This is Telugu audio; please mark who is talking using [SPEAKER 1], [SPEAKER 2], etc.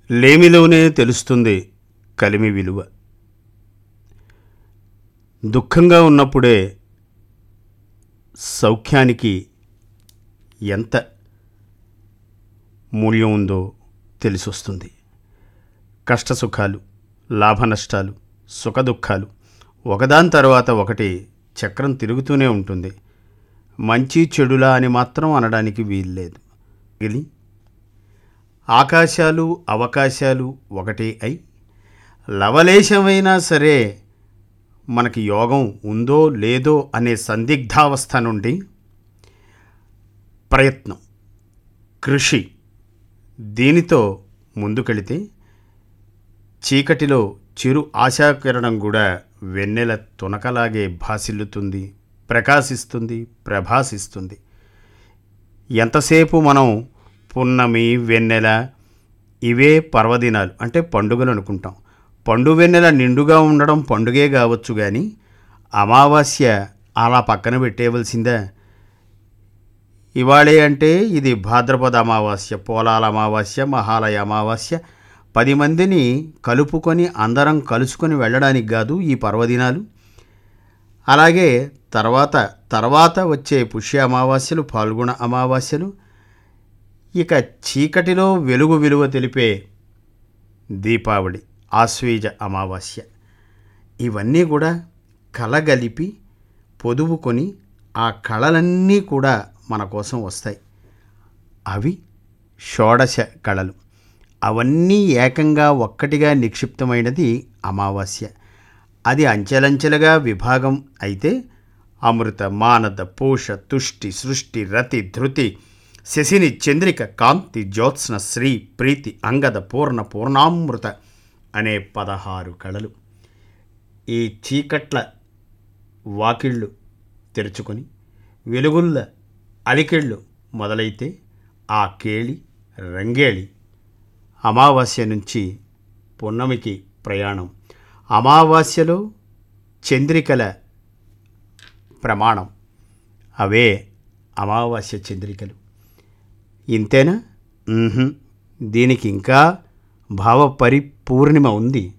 [SPEAKER 1] లేమిలోనే తెలుస్తుంది కలిమి విలువ దుఃఖంగా ఉన్నప్పుడే సౌఖ్యానికి ఎంత మూల్యం ఉందో తెలిసొస్తుంది కష్టసుఖాలు లాభనష్టాలు సుఖదుఖాలు ఒకదాని తర్వాత ఒకటి చక్రం తిరుగుతూనే ఉంటుంది మంచి చెడులా అని మాత్రం అనడానికి వీల్లేదు మిగిలి ఆకాశాలు అవకాశాలు ఒకటే అయి లవలేశమైనా సరే మనకి యోగం ఉందో లేదో అనే సందిగ్ధావస్థ నుండి ప్రయత్నం కృషి దీనితో ముందుకెళితే చీకటిలో చిరు ఆశాకిరణం కూడా వెన్నెల తునకలాగే భాసిల్లుతుంది ప్రకాశిస్తుంది ప్రభాసిస్తుంది ఎంతసేపు మనం పున్నమి వెన్నెల ఇవే పర్వదినాలు అంటే పండుగలు అనుకుంటాం పండు వెన్నెల నిండుగా ఉండడం పండుగే కావచ్చు కానీ అమావాస్య అలా పక్కన పెట్టేయవలసిందా ఇవాళే అంటే ఇది భాద్రపద అమావాస్య పోలాల అమావాస్య మహాలయ అమావాస్య పది మందిని కలుపుకొని అందరం కలుసుకొని వెళ్ళడానికి కాదు ఈ పర్వదినాలు అలాగే తర్వాత తర్వాత వచ్చే పుష్య అమావాస్యలు పాల్గొన అమావాస్యలు ఇక చీకటిలో వెలుగు విలువ తెలిపే దీపావళి ఆశ్వీజ అమావాస్య ఇవన్నీ కూడా కలగలిపి పొదువుకొని ఆ కళలన్నీ కూడా మన కోసం వస్తాయి అవి షోడశ కళలు అవన్నీ ఏకంగా ఒక్కటిగా నిక్షిప్తమైనది అమావాస్య అది అంచెలంచెలుగా విభాగం అయితే అమృత మానద పోష తుష్టి సృష్టి రతి ధృతి శశిని చంద్రిక కాంతి జ్యోత్స్న శ్రీ ప్రీతి అంగద పూర్ణ పూర్ణామృత అనే పదహారు కళలు ఈ చీకట్ల వాకిళ్ళు తెరుచుకొని వెలుగుల్ల అలికిళ్ళు మొదలైతే ఆ కేళి రంగేళి అమావాస్య నుంచి పున్నమికి ప్రయాణం అమావాస్యలో చంద్రికల ప్రమాణం అవే అమావాస్య చంద్రికలు ఇంతేనా మ్మ్హ్మ్. దీనికి ఇంకా భావ పరిపూర్ణిమ ఉంది